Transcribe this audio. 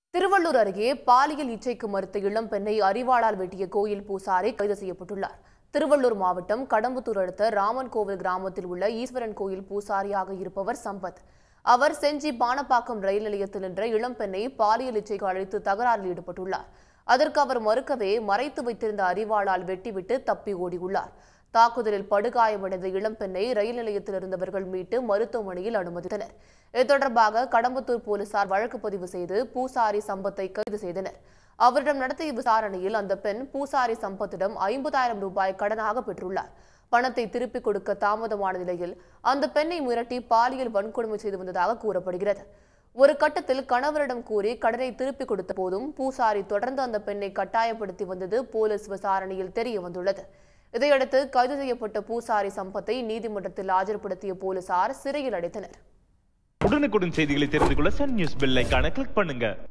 திருவள்ளூர் அருகே பாலியல் இச்சைக்கு மறுத்த இளம் பெண்ணை அரிவாளால் வெட்டிய கோயில் பூசாரி கைது செய்யப்பட்டுள்ளார் திருவள்ளூர் மாவட்டம் கடம்புத்தூர் அடுத்த ராமன் கோவில் கிராமத்தில் உள்ள ஈஸ்வரன் கோயில் பூசாரியாக இருப்பவர் சம்பத் அவர் செஞ்சி பானப்பாக்கம் ரயில் நிலையத்தில் நின்ற இளம் பெண்ணை பாலியல் இச்சைக்கு அழைத்து தகராறில் ஈடுபட்டுள்ளார் அதற்கு அவர் மறுக்கவே மறைத்து வைத்திருந்த அரிவாளால் வெட்டிவிட்டு தப்பி ஓடியுள்ளார் தாக்குதலில் படுகாயமடைந்த இளம் பெண்ணை ரயில் நிலையத்தில் இருந்தவர்கள் மீட்டு மருத்துவமனையில் அனுமதித்தனர் இது தொடர்பாக கடம்பத்தூர் போலீசார் வழக்கு பதிவு செய்து பூசாரி சம்பத்தை கைது செய்தனர் அவரிடம் நடத்திய விசாரணையில் அந்த பெண் பூசாரி சம்பத்திடம் ஐம்பதாயிரம் ரூபாய் கடனாக பெற்றுள்ளார் பணத்தை திருப்பிக் கொடுக்க தாமதமான நிலையில் அந்த பெண்ணை மிரட்டி பாலியல் வன்கொடுமை செய்து வந்ததாக கூறப்படுகிறது ஒரு கட்டத்தில் கணவரிடம் கூறி கடனை திருப்பிக் கொடுத்த போதும் பூசாரி தொடர்ந்து அந்த பெண்ணை கட்டாயப்படுத்தி வந்தது போலீஸ் விசாரணையில் தெரிய வந்துள்ளது இதையடுத்து கைது செய்யப்பட்ட பூசாரி சம்பத்தை நீதிமன்றத்தில் ஆஜர்படுத்திய போலீசார் சிறையில் அடைத்தனர் உடனுக்குடன் செய்திகளை தெரிந்து கொள்ள சன் நியூஸ் பெல் ஐகானை கிளிக் பண்ணுங்க